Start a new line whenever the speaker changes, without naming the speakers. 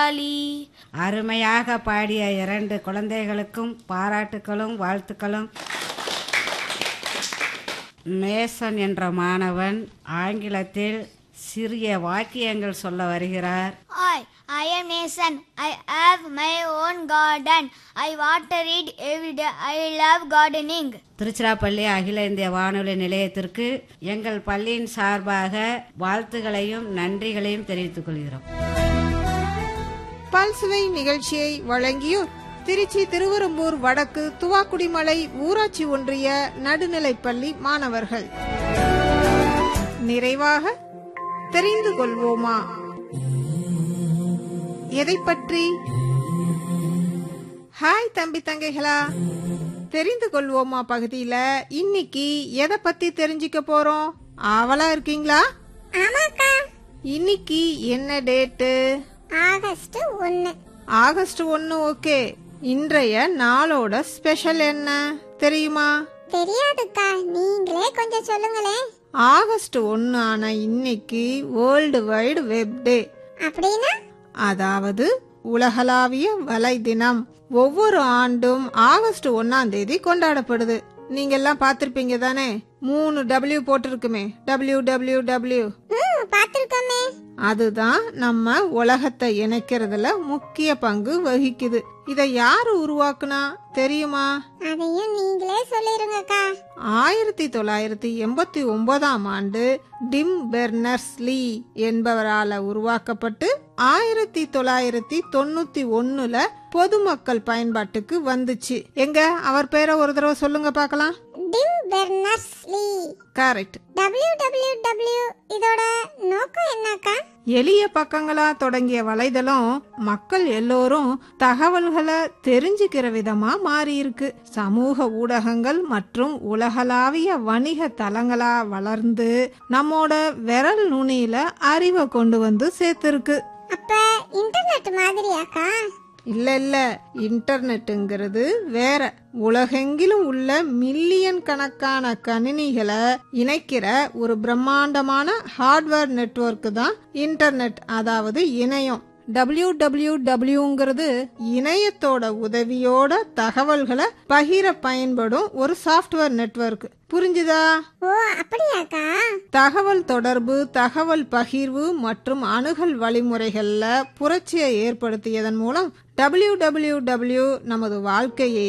Jolly
அருமையாக பாடிய இரண்டு குழந்தைகளுக்கும் பாராட்டுக்களும் வாழ்த்துக்களும் மேசன் என்ற மாணவன் ஆங்கிலத்தில் சிறிய வாக்கியங்கள் சொல்ல வருகிறார்
Hi, I am Nathan. I have my own garden. I water it every day. I love gardening.
Tiruchirappalli அகில இந்திய வானொலி நிலையத்திற்கு எங்கள் பள்ளியின் சார்பாக வாழ்த்துகளையும் நன்றிகளையும் தெரிவித்துக் கொள்கிறோம்
பல்சுவை நிகழ்ச்சியை வழங்கியோர் திருச்சி திருவெரும்பூர் வடக்கு துவாக்குடிமலை ஊராட்சி ஒன்றிய நடுநிலைப்பள்ளி மாணவர்கள் நிறைவாக தெரிந்து கொள்வோமா எதை பற்றி ஹாய் தம்பி தங்கைகளா தெரிந்து கொள்வோமா பகுதியில இன்னைக்கு எதை பத்தி தெரிஞ்சுக்க போறோம் ஆவலா இருக்கீங்களா
ஆமாக்கா
இன்னைக்கு என்ன டேட்டு
ஆகஸ்ட் ஒன்னு
ஆகஸ்ட் ஒன்னு ஓகே இன்றைய நாளோட ஸ்பெஷல் என்ன தெரியுமா
தெரியாதுக்கா நீங்களே கொஞ்சம் சொல்லுங்களேன்
ஆகஸ்ட் ஒன்னு ஆன இன்னைக்கு வேர்ல்டு வைடு வெப் டே
அப்படின்னா
அதாவது உலகளாவிய வலை தினம் ஒவ்வொரு ஆண்டும் ஆகஸ்ட் ஒன்னாம் தேதி கொண்டாடப்படுது நீங்க எல்லாம் பார்த்திருப்பீங்க தானே மூணு டபிள்யூ போட்டிருக்குமே டபிள்யூ டபிள்யூ டபிள்யூ
ம் பாத்துருக்கோமே
அதுதான் நம்ம உலகத்தை இணைக்கிறதுல முக்கிய பங்கு வகிக்குது இதை யாரு உருவாக்குனா தெரியுமா
அதையும் நீங்களே சொல்லிருங்கக்கா
ஆயிரத்தி தொள்ளாயிரத்தி எண்பத்தி ஒன்பதாம் ஆண்டு டிம் பெர்னர்ஸ் லீ என்பவரால உருவாக்கப்பட்டு ஆயிரத்தி தொள்ளாயிரத்தி தொண்ணூத்தி ஒண்ணுல பொதுமக்கள் பயன்பாட்டுக்கு வந்துச்சு எங்க அவர் பேரை ஒரு தடவை சொல்லுங்க பார்க்கலாம்
Tim Berners Lee
correct
W W W இதோட நோக்கம் என்னக்கா
எளிய பக்கங்களா தொடங்கிய வலைதளம் மக்கள் எல்லோரும் தகவல்களை தெரிஞ்சுக்கிற விதமா மாறி இருக்கு சமூக ஊடகங்கள் மற்றும் உலகளாவிய வணிக தளங்களா வளர்ந்து நம்மோட விரல் நுனியில அறிவை கொண்டு வந்து சேர்த்திருக்கு
அப்ப இன்டர்நெட் மாதிரியாக்கா
இல்ல இல்ல இன்டர்நெட்டுங்கிறது வேற உலகெங்கிலும் உள்ள மில்லியன் கணக்கான கணினிகளை இணைக்கிற ஒரு பிரம்மாண்டமான ஹார்ட்வேர் நெட்வொர்க் தான் இன்டர்நெட் அதாவது இணையம் டபிள்யூ டபிள்யூ டபிள்யூங்கிறது இணையத்தோட உதவியோட தகவல்களை பகிர பயன்படும் ஒரு சாஃப்ட்வேர் நெட்வொர்க் புரிஞ்சுதா
ஓ அப்படியாக்கா
தகவல் தொடர்பு தகவல் பகிர்வு மற்றும் அணுகல் வழிமுறைகள்ல புரட்சியை ஏற்படுத்தியதன் மூலம் டபிள்யூ டபிள்யூ டபிள்யூ நமது வாழ்க்கையை